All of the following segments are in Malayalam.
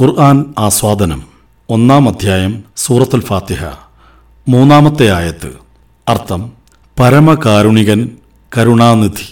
ഖുർആൻ ആസ്വാദനം ഒന്നാം അധ്യായം സൂറത്തുൽ ഫാത്തിഹ മൂന്നാമത്തെ ആയത്ത് അർത്ഥം പരമകാരുണികൻ കരുണാനിധി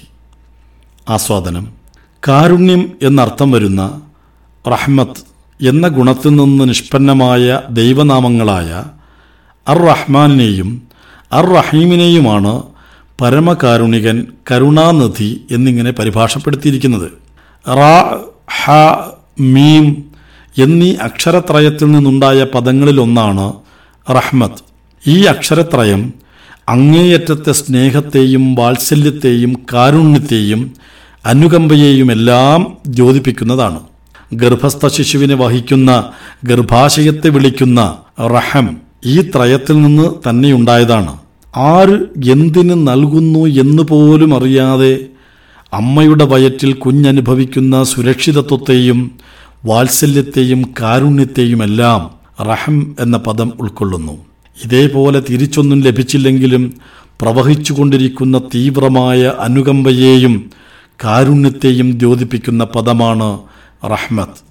ആസ്വാദനം കാരുണ്യം എന്നർത്ഥം വരുന്ന റഹ്മത്ത് എന്ന ഗുണത്തിൽ നിന്ന് നിഷ്പന്നമായ ദൈവനാമങ്ങളായ അർ റഹ്മാനിനെയും അർ റഹീമിനെയുമാണ് പരമകാരുണികൻ കരുണാനിധി എന്നിങ്ങനെ പരിഭാഷപ്പെടുത്തിയിരിക്കുന്നത് റാ ഹ മീം എന്നീ അക്ഷരത്രയത്തിൽ നിന്നുണ്ടായ പദങ്ങളിലൊന്നാണ് റഹ്മത്ത് ഈ അക്ഷരത്രയം അങ്ങേയറ്റത്തെ സ്നേഹത്തെയും വാത്സല്യത്തെയും കാരുണ്യത്തെയും അനുകമ്പയെയുമെല്ലാം ദ്യോതിപ്പിക്കുന്നതാണ് ഗർഭസ്ഥ ശിശുവിനെ വഹിക്കുന്ന ഗർഭാശയത്തെ വിളിക്കുന്ന റഹം ഈ ത്രയത്തിൽ നിന്ന് തന്നെയുണ്ടായതാണ് ആര് എന്തിന് നൽകുന്നു എന്ന് പോലും അറിയാതെ അമ്മയുടെ വയറ്റിൽ കുഞ്ഞനുഭവിക്കുന്ന സുരക്ഷിതത്വത്തെയും വാത്സല്യത്തെയും കാരുണ്യത്തെയുമെല്ലാം റഹം എന്ന പദം ഉൾക്കൊള്ളുന്നു ഇതേപോലെ തിരിച്ചൊന്നും ലഭിച്ചില്ലെങ്കിലും പ്രവഹിച്ചുകൊണ്ടിരിക്കുന്ന തീവ്രമായ അനുകമ്പയെയും കാരുണ്യത്തെയും ദ്യോതിപ്പിക്കുന്ന പദമാണ് റഹ്മത്ത്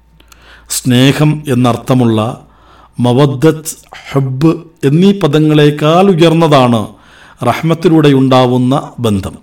സ്നേഹം എന്നർത്ഥമുള്ള മവദ്ദത്ത് ഹബ്ബ് എന്നീ പദങ്ങളെക്കാൾ ഉയർന്നതാണ് റഹ്മത്തിലൂടെയുണ്ടാവുന്ന ബന്ധം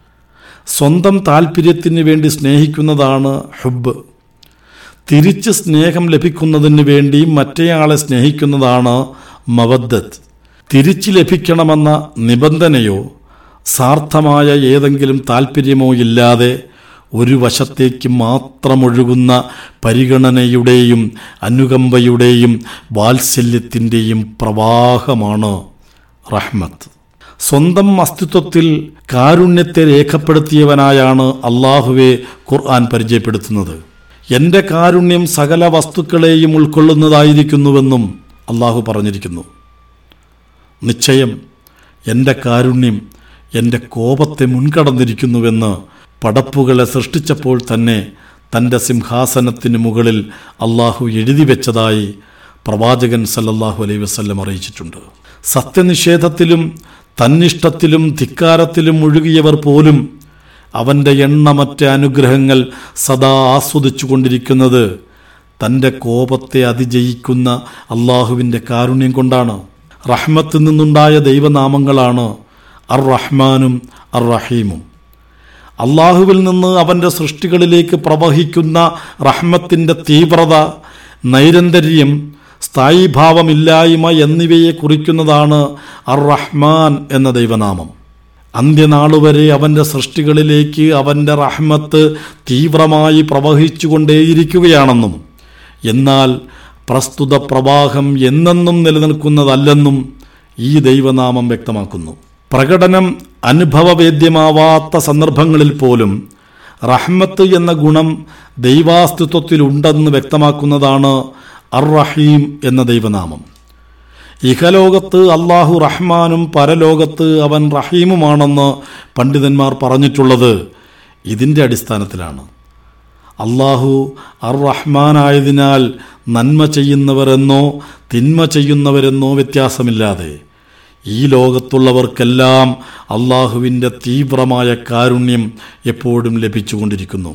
സ്വന്തം താല്പര്യത്തിന് വേണ്ടി സ്നേഹിക്കുന്നതാണ് ഹുബ് തിരിച്ച് സ്നേഹം ലഭിക്കുന്നതിന് വേണ്ടി മറ്റേയാളെ സ്നേഹിക്കുന്നതാണ് മവദ്ദത്ത് തിരിച്ച് ലഭിക്കണമെന്ന നിബന്ധനയോ സാർത്ഥമായ ഏതെങ്കിലും താല്പര്യമോ ഇല്ലാതെ ഒരു വശത്തേക്ക് മാത്രമൊഴുകുന്ന പരിഗണനയുടെയും അനുകമ്പയുടെയും വാത്സല്യത്തിൻ്റെയും പ്രവാഹമാണ് റഹ്മത്ത് സ്വന്തം അസ്തിത്വത്തിൽ കാരുണ്യത്തെ രേഖപ്പെടുത്തിയവനായാണ് അള്ളാഹുവെ ഖുർആൻ പരിചയപ്പെടുത്തുന്നത് എൻ്റെ കാരുണ്യം സകല വസ്തുക്കളെയും ഉൾക്കൊള്ളുന്നതായിരിക്കുന്നുവെന്നും അള്ളാഹു പറഞ്ഞിരിക്കുന്നു നിശ്ചയം എൻ്റെ കാരുണ്യം എൻ്റെ കോപത്തെ മുൻകടന്നിരിക്കുന്നുവെന്ന് പടപ്പുകളെ സൃഷ്ടിച്ചപ്പോൾ തന്നെ തൻ്റെ സിംഹാസനത്തിന് മുകളിൽ അള്ളാഹു എഴുതി വെച്ചതായി പ്രവാചകൻ സല്ലല്ലാഹു അലൈഹി വസല്ലം അറിയിച്ചിട്ടുണ്ട് സത്യനിഷേധത്തിലും തന്നിഷ്ടത്തിലും ധിക്കാരത്തിലും മുഴുകിയവർ പോലും അവൻ്റെ എണ്ണമറ്റ അനുഗ്രഹങ്ങൾ സദാ ആസ്വദിച്ചു കൊണ്ടിരിക്കുന്നത് തൻ്റെ കോപത്തെ അതിജയിക്കുന്ന അള്ളാഹുവിൻ്റെ കാരുണ്യം കൊണ്ടാണ് റഹ്മത്തിൽ നിന്നുണ്ടായ ദൈവനാമങ്ങളാണ് അർ റഹ്മാനും അർ റഹീമും അള്ളാഹുവിൽ നിന്ന് അവൻ്റെ സൃഷ്ടികളിലേക്ക് പ്രവഹിക്കുന്ന റഹ്മത്തിൻ്റെ തീവ്രത നൈരന്തര്യം സ്ഥായീഭാവമില്ലായ്മ എന്നിവയെ കുറിക്കുന്നതാണ് അർ റഹ്മാൻ എന്ന ദൈവനാമം അന്ത്യനാളുവരെ അവൻ്റെ സൃഷ്ടികളിലേക്ക് അവൻ്റെ റഹ്മത്ത് തീവ്രമായി പ്രവഹിച്ചുകൊണ്ടേയിരിക്കുകയാണെന്നും എന്നാൽ പ്രസ്തുത പ്രവാഹം എന്നെന്നും നിലനിൽക്കുന്നതല്ലെന്നും ഈ ദൈവനാമം വ്യക്തമാക്കുന്നു പ്രകടനം അനുഭവവേദ്യമാവാത്ത സന്ദർഭങ്ങളിൽ പോലും റഹ്മത്ത് എന്ന ഗുണം ദൈവാസ്തിത്വത്തിലുണ്ടെന്ന് വ്യക്തമാക്കുന്നതാണ് അർ റഹീം എന്ന ദൈവനാമം ഇഹലോകത്ത് അള്ളാഹു റഹ്മാനും പരലോകത്ത് അവൻ റഹീമുമാണെന്ന് പണ്ഡിതന്മാർ പറഞ്ഞിട്ടുള്ളത് ഇതിൻ്റെ അടിസ്ഥാനത്തിലാണ് അള്ളാഹു അർ റഹ്മാനായതിനാൽ നന്മ ചെയ്യുന്നവരെന്നോ തിന്മ ചെയ്യുന്നവരെന്നോ വ്യത്യാസമില്ലാതെ ഈ ലോകത്തുള്ളവർക്കെല്ലാം അള്ളാഹുവിൻ്റെ തീവ്രമായ കാരുണ്യം എപ്പോഴും ലഭിച്ചുകൊണ്ടിരിക്കുന്നു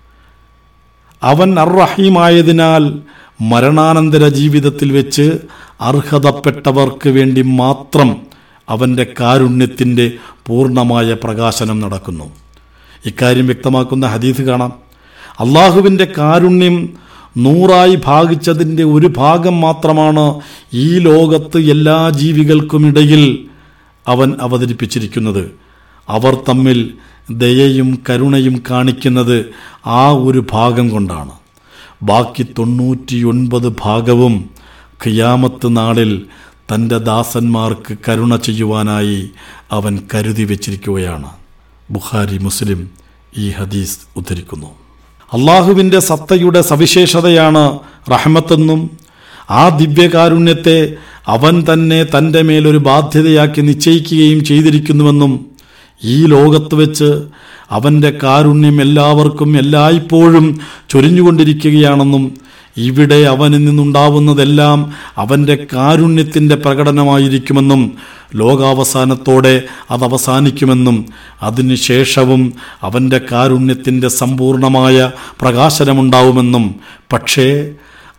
അവൻ അർ റഹീമായതിനാൽ മരണാനന്തര ജീവിതത്തിൽ വെച്ച് അർഹതപ്പെട്ടവർക്ക് വേണ്ടി മാത്രം അവൻ്റെ കാരുണ്യത്തിൻ്റെ പൂർണ്ണമായ പ്രകാശനം നടക്കുന്നു ഇക്കാര്യം വ്യക്തമാക്കുന്ന ഹദീസ് കാണാം അള്ളാഹുവിൻ്റെ കാരുണ്യം നൂറായി ഭാഗിച്ചതിൻ്റെ ഒരു ഭാഗം മാത്രമാണ് ഈ ലോകത്ത് എല്ലാ ജീവികൾക്കുമിടയിൽ അവൻ അവതരിപ്പിച്ചിരിക്കുന്നത് അവർ തമ്മിൽ ദയയും കരുണയും കാണിക്കുന്നത് ആ ഒരു ഭാഗം കൊണ്ടാണ് ബാക്കി തൊണ്ണൂറ്റിയൊൻപത് ഭാഗവും ഖിയാമത്ത് നാളിൽ തൻ്റെ ദാസന്മാർക്ക് കരുണ ചെയ്യുവാനായി അവൻ കരുതി വച്ചിരിക്കുകയാണ് ബുഖാരി മുസ്ലിം ഈ ഹദീസ് ഉദ്ധരിക്കുന്നു അള്ളാഹുവിൻ്റെ സത്തയുടെ സവിശേഷതയാണ് റഹ്മത്തെന്നും ആ ദിവ്യകാരുണ്യത്തെ അവൻ തന്നെ തൻ്റെ മേലൊരു ബാധ്യതയാക്കി നിശ്ചയിക്കുകയും ചെയ്തിരിക്കുന്നുവെന്നും ഈ ലോകത്ത് വെച്ച് അവൻ്റെ കാരുണ്യം എല്ലാവർക്കും എല്ലായ്പ്പോഴും ചൊരിഞ്ഞുകൊണ്ടിരിക്കുകയാണെന്നും ഇവിടെ അവനിൽ നിന്നുണ്ടാവുന്നതെല്ലാം അവൻ്റെ കാരുണ്യത്തിൻ്റെ പ്രകടനമായിരിക്കുമെന്നും ലോകാവസാനത്തോടെ അത് അവസാനിക്കുമെന്നും അതിനുശേഷവും അവൻ്റെ കാരുണ്യത്തിൻ്റെ സമ്പൂർണമായ പ്രകാശനമുണ്ടാവുമെന്നും പക്ഷേ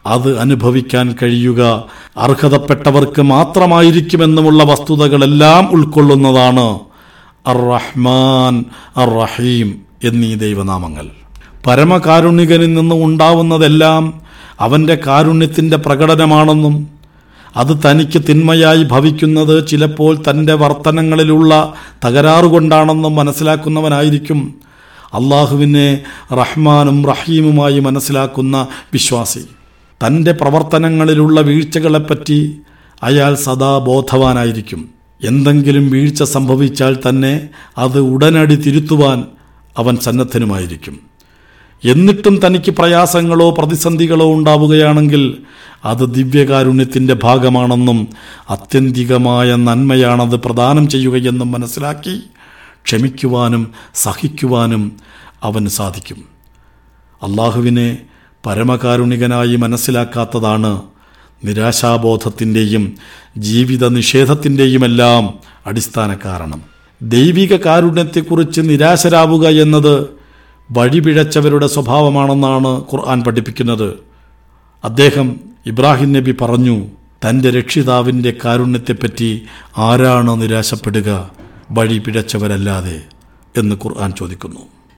അത് അനുഭവിക്കാൻ കഴിയുക അർഹതപ്പെട്ടവർക്ക് മാത്രമായിരിക്കുമെന്നുമുള്ള വസ്തുതകളെല്ലാം ഉൾക്കൊള്ളുന്നതാണ് അർ റഹ്മാൻ അർ റഹീം എന്നീ ദൈവനാമങ്ങൾ പരമകാരുണികനിൽ നിന്ന് ഉണ്ടാവുന്നതെല്ലാം അവൻ്റെ കാരുണ്യത്തിൻ്റെ പ്രകടനമാണെന്നും അത് തനിക്ക് തിന്മയായി ഭവിക്കുന്നത് ചിലപ്പോൾ തൻ്റെ വർത്തനങ്ങളിലുള്ള തകരാറുകൊണ്ടാണെന്നും മനസ്സിലാക്കുന്നവനായിരിക്കും അള്ളാഹുവിനെ റഹ്മാനും റഹീമുമായി മനസ്സിലാക്കുന്ന വിശ്വാസി തൻ്റെ പ്രവർത്തനങ്ങളിലുള്ള വീഴ്ചകളെപ്പറ്റി അയാൾ സദാ ബോധവാനായിരിക്കും എന്തെങ്കിലും വീഴ്ച സംഭവിച്ചാൽ തന്നെ അത് ഉടനടി തിരുത്തുവാൻ അവൻ സന്നദ്ധനുമായിരിക്കും എന്നിട്ടും തനിക്ക് പ്രയാസങ്ങളോ പ്രതിസന്ധികളോ ഉണ്ടാവുകയാണെങ്കിൽ അത് ദിവ്യകാരുണ്യത്തിൻ്റെ ഭാഗമാണെന്നും അത്യന്തികമായ നന്മയാണത് പ്രദാനം ചെയ്യുകയെന്നും മനസ്സിലാക്കി ക്ഷമിക്കുവാനും സഹിക്കുവാനും അവന് സാധിക്കും അള്ളാഹുവിനെ പരമകാരുണികനായി മനസ്സിലാക്കാത്തതാണ് നിരാശാബോധത്തിൻ്റെയും ജീവിത നിഷേധത്തിൻ്റെയുമെല്ലാം അടിസ്ഥാന കാരണം ദൈവിക കാരുണ്യത്തെക്കുറിച്ച് നിരാശരാവുക എന്നത് വഴിപിഴച്ചവരുടെ സ്വഭാവമാണെന്നാണ് ഖുർആൻ പഠിപ്പിക്കുന്നത് അദ്ദേഹം ഇബ്രാഹിം നബി പറഞ്ഞു തൻ്റെ രക്ഷിതാവിൻ്റെ കാരുണ്യത്തെപ്പറ്റി ആരാണ് നിരാശപ്പെടുക വഴി പിഴച്ചവരല്ലാതെ എന്ന് ഖുർആൻ ചോദിക്കുന്നു